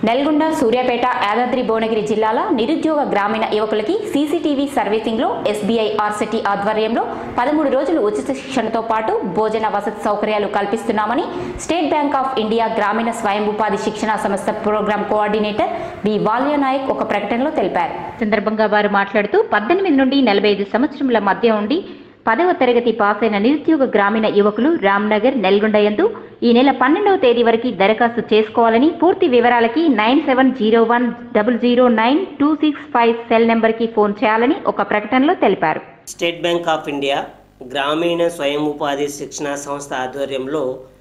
నల్గొండ సూర్యాపేట యాదాద్రి భువనగిరి జిల్లాల నిరుద్యోగ గ్రామీణ యువకులకి సీసీటీవీ సర్వీసింగ్లో ఎస్బీఐ ఆర్సిటీ ఆధ్వర్యంలో పదమూడు రోజులు ఉచిత శిక్షణతో పాటు భోజన వసతి సౌకర్యాలు కల్పిస్తున్నామని స్టేట్ బ్యాంక్ ఆఫ్ ఇండియా గ్రామీణ స్వయం ఉపాధి శిక్షణ సంస్థ ప్రోగ్రాం కోఆర్డినేటర్ బి వాల్యనాయక్ ఒక ప్రకటనలో తెలిపారు సందర్భంగా వారు మాట్లాడుతూ పద్దెనిమిది నుండి నలభై ఐదు సంవత్సరముల మధ్య ఉండి పదవ తరగతి పాస్ అయిన నిరుద్యోగ గ్రామీణ యువకులు రామ్నగర్ నెల్గొండ యందు ఈ నెల పన్నెండవ తేదీ వరకు దరఖాస్తు చేసుకోవాలని పూర్తి వివరాలకి nine seven zero one double zero nine two six five cell నెంబర్కి ఫోన్ చేయాలని ఒక ప్రకటనలో తెలిపారు స్టేట్ బ్యాంక్ ఆఫ్ ఇండియా గ్రామీణ స్వయం ఉపాధి శిక్షణ సంస్థ ఆధ్వర్యంలో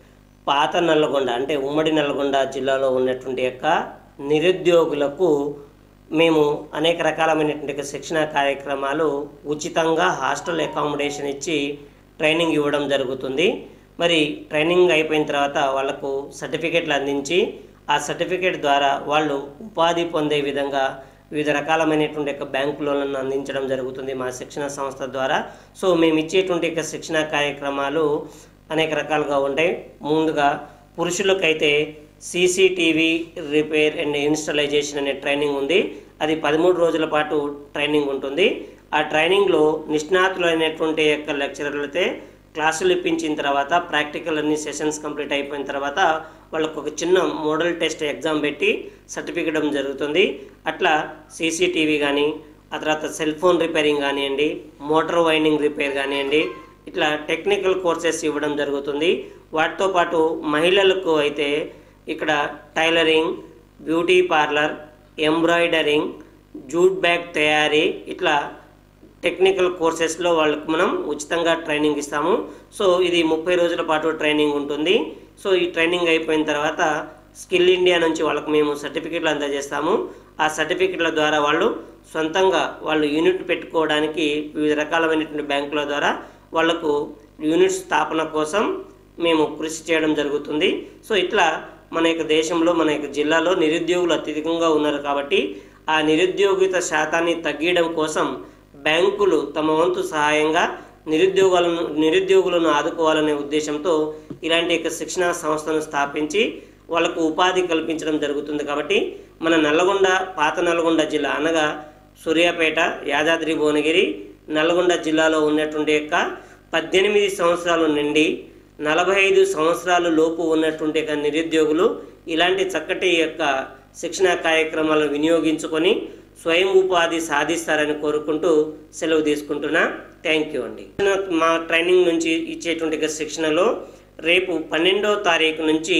పాత నల్లగొండ అంటే ఉమ్మడి నల్లగొండ జిల్లాలో ఉన్నటువంటి యొక్క నిరుద్యోగులకు మేము అనేక రకాలమైనటువంటి శిక్షణ కార్యక్రమాలు ఉచితంగా హాస్టల్ అకామిడేషన్ ఇచ్చి ట్రైనింగ్ ఇవ్వడం జరుగుతుంది మరి ట్రైనింగ్ అయిపోయిన తర్వాత వాళ్ళకు సర్టిఫికెట్లు అందించి ఆ సర్టిఫికేట్ ద్వారా వాళ్ళు ఉపాధి పొందే విధంగా వివిధ రకాలమైనటువంటి యొక్క బ్యాంకు లోన్లను అందించడం జరుగుతుంది మా శిక్షణ సంస్థ ద్వారా సో మేము ఇచ్చేటువంటి యొక్క శిక్షణ కార్యక్రమాలు అనేక రకాలుగా ఉంటాయి ముందుగా పురుషులకైతే సీసీటీవీ రిపేర్ అండ్ ఇన్స్టలైజేషన్ అనే ట్రైనింగ్ ఉంది అది పదమూడు రోజుల పాటు ట్రైనింగ్ ఉంటుంది ఆ ట్రైనింగ్లో నిష్ణాతులైనటువంటి యొక్క లెక్చరర్లతో క్లాసులు ఇప్పించిన తర్వాత ప్రాక్టికల్ అన్ని సెషన్స్ కంప్లీట్ అయిపోయిన తర్వాత వాళ్ళకు ఒక చిన్న మోడల్ టెస్ట్ ఎగ్జామ్ పెట్టి సర్టిఫికేట్ ఇవ్వడం జరుగుతుంది అట్లా సీసీటీవీ కానీ ఆ తర్వాత సెల్ ఫోన్ రిపేరింగ్ కానివ్వండి మోటార్ వైండింగ్ రిపేర్ కానివ్వండి ఇట్లా టెక్నికల్ కోర్సెస్ ఇవ్వడం జరుగుతుంది వాటితో పాటు మహిళలకు అయితే ఇక్కడ tailoring beauty parlour embroidering jute bag తయారీ ఇట్లా టెక్నికల్ కోర్సెస్లో వాళ్ళకి మనం ఉచితంగా ట్రైనింగ్ ఇస్తాము సో ఇది ముప్పై రోజుల పాటు ట్రైనింగ్ ఉంటుంది సో ఈ ట్రైనింగ్ అయిపోయిన తర్వాత స్కిల్ ఇండియా నుంచి వాళ్ళకి మేము సర్టిఫికెట్లు అందజేస్తాము ఆ సర్టిఫికెట్ల ద్వారా వాళ్ళు సొంతంగా వాళ్ళు యూనిట్ పెట్టుకోవడానికి వివిధ రకాలమైనటువంటి బ్యాంకుల ద్వారా వాళ్లకు యూనిట్ స్థాపన కోసం మేము కృషి చేయడం జరుగుతుంది సో ఇట్లా మన యొక్క దేశంలో మన యొక్క జిల్లాలో నిరుద్యోగులు అత్యధికంగా ఉన్నారు కాబట్టి ఆ నిరుద్యోగిత శాతాన్ని తగ్గించడం కోసం బ్యాంకులు తమ వంతు సహాయంగా నిరుద్యోగాలను నిరుద్యోగులను ఆదుకోవాలనే ఉద్దేశంతో ఇలాంటి యొక్క శిక్షణా సంస్థను స్థాపించి వాళ్ళకు ఉపాధి కల్పించడం జరుగుతుంది కాబట్టి మన నల్లగొండ పాత నల్గొండ జిల్లా అనగా సూర్యాపేట యాదాద్రి భువనగిరి నల్గొండ జిల్లాలో ఉన్నటువంటి యొక్క పద్దెనిమిది సంవత్సరాల నుండి నలభై ఐదు సంవత్సరాల లోపు ఉన్నటువంటి యొక్క నిరుద్యోగులు ఇలాంటి చక్కటి యొక్క శిక్షణా కార్యక్రమాలను వినియోగించుకొని స్వయం ఉపాధి సాధిస్తారని కోరుకుంటూ సెలవు తీసుకుంటున్నా థ్యాంక్ యూ అండి మా ట్రైనింగ్ నుంచి ఇచ్చేటువంటి యొక్క శిక్షణలో రేపు పన్నెండో తారీఖు నుంచి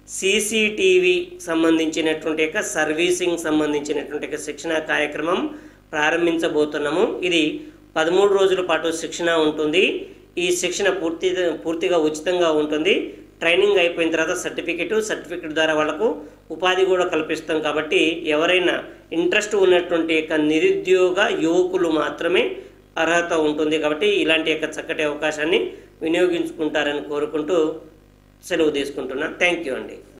సీసీటీవీ సంబంధించినటువంటి యొక్క సర్వీసింగ్ సంబంధించినటువంటి యొక్క శిక్షణ కార్యక్రమం ప్రారంభించబోతున్నాము ఇది పదమూడు రోజుల పాటు శిక్షణ ఉంటుంది ఈ శిక్షణ పూర్తి పూర్తిగా ఉచితంగా ఉంటుంది ట్రైనింగ్ అయిపోయిన తర్వాత సర్టిఫికెట్ సర్టిఫికెట్ ద్వారా వాళ్ళకు ఉపాధి కూడా కల్పిస్తాం కాబట్టి ఎవరైనా ఇంట్రెస్ట్ ఉన్నటువంటి యొక్క నిరుద్యోగ యువకులు మాత్రమే అర్హత ఉంటుంది కాబట్టి ఇలాంటి యొక్క చక్కటి అవకాశాన్ని వినియోగించుకుంటారని కోరుకుంటూ సెలవు తీసుకుంటున్నా థ్యాంక్ యూ అండి